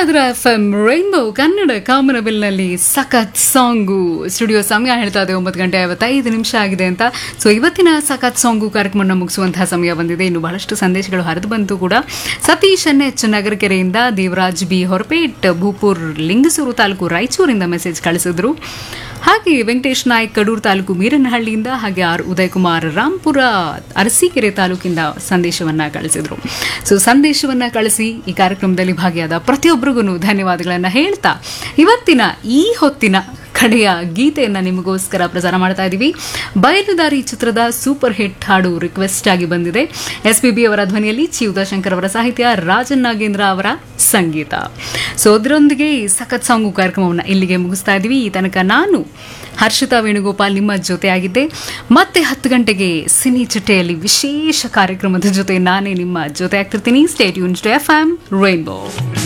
ಇದ್ರ F M rainbow Kannada ಕಾಮನಬಿಲ್ನಲ್ಲಿ ಸಖತ್ ಸಾಂಗು ಸ್ಟುಡಿಯೋ ಸಮಯ ಹೇಳ್ತಾ ಇದೆ ಒಂಬತ್ತು ಗಂಟೆ ಐವತ್ತೈದು ನಿಮಿಷ ಆಗಿದೆ ಅಂತ ಸೊ ಇವತ್ತಿನ ಸಖತ್ ಸಾಂಗು ಕಾರ್ಯಕ್ರಮವನ್ನು ಮುಗಿಸುವಂತಹ ಸಮಯ ಬಂದಿದೆ ಇನ್ನು ಬಹಳಷ್ಟು ಸಂದೇಶಗಳು ಹರಿದು ಬಂತು ಕೂಡ ಸತೀಶ್ ಎನ್ ಎಚ್ ನಗರಕೆರೆಯಿಂದ ದೇವರಾಜ್ ಬಿ ಹೊರಪೇಟ್ ಭೂಪೂರ್ ಲಿಂಗಸೂರು ತಾಲೂಕು ರಾಯಚೂರಿಂದ ಮೆಸೇಜ್ ಕಳಿಸಿದ್ರು ಹಾಗೆ ವೆಂಕಟೇಶ್ ನಾಯ್ಕ್ ಕಡೂರು ತಾಲೂಕು ಮೀರನಹಳ್ಳಿಯಿಂದ ಹಾಗೆ ಆರ್ ಉದಯ್ ಕುಮಾರ್ ರಾಂಪುರ ಅರಸೀಕೆರೆ ತಾಲೂಕಿಂದ ಸಂದೇಶವನ್ನ ಕಳಿಸಿದ್ರು ಸೊ ಸಂದೇಶವನ್ನ ಕಳಿಸಿ ಈ ಕಾರ್ಯಕ್ರಮದಲ್ಲಿ ಭಾಗಿಯಾದ ಪ್ರತಿಯೊಬ್ಬರಿಗೂ ಧನ್ಯವಾದಗಳನ್ನ ಹೇಳ್ತಾ ಇವತ್ತಿನ ಈ ಹೊತ್ತಿನ ಕಡೆಯ ಗೀತೆಯನ್ನ ನಿಮಗೋಸ್ಕರ ಪ್ರಸಾರ ಮಾಡ್ತಾ ಇದ್ದೀವಿ ಬಯಲುದಾರಿ ಚಿತ್ರದ ಸೂಪರ್ ಹಿಟ್ ಹಾಡು ರಿಕ್ವೆಸ್ಟ್ ಆಗಿ ಬಂದಿದೆ ಎಸ್ ಪಿ ಬಿ ಅವರ ಧ್ವನಿಯಲ್ಲಿ ಚಿ ಉದಯಶಂಕರ್ ಅವರ ಸಾಹಿತ್ಯ ರಾಜನ್ ನಾಗೇಂದ್ರ ಅವರ ಸಂಗೀತ ಸೊ ಅದರೊಂದಿಗೆ ಈ ಸಖತ್ ಸಾಂಗು ಕಾರ್ಯಕ್ರಮವನ್ನು ಇಲ್ಲಿಗೆ ಮುಗಿಸ್ತಾ ಇದ್ದೀವಿ ಈ ತನಕ ನಾನು ಹರ್ಷಿತಾ ವೇಣುಗೋಪಾಲ್ ನಿಮ್ಮ ಜೊತೆಯಾಗಿದ್ದೆ ಮತ್ತೆ ಹತ್ತು ಗಂಟೆಗೆ ಸಿನಿ ಚಿಟ್ಟೆಯಲ್ಲಿ ವಿಶೇಷ ಕಾರ್ಯಕ್ರಮದ ಜೊತೆ ನಾನೇ ನಿಮ್ಮ ಜೊತೆ ಆಗ್ತಿರ್ತೀನಿ ಸ್ಟೇಟ್ ಯೂನ್ ಟು ಎಫ್ ಆಮ್ ರೈನ್ಬೋ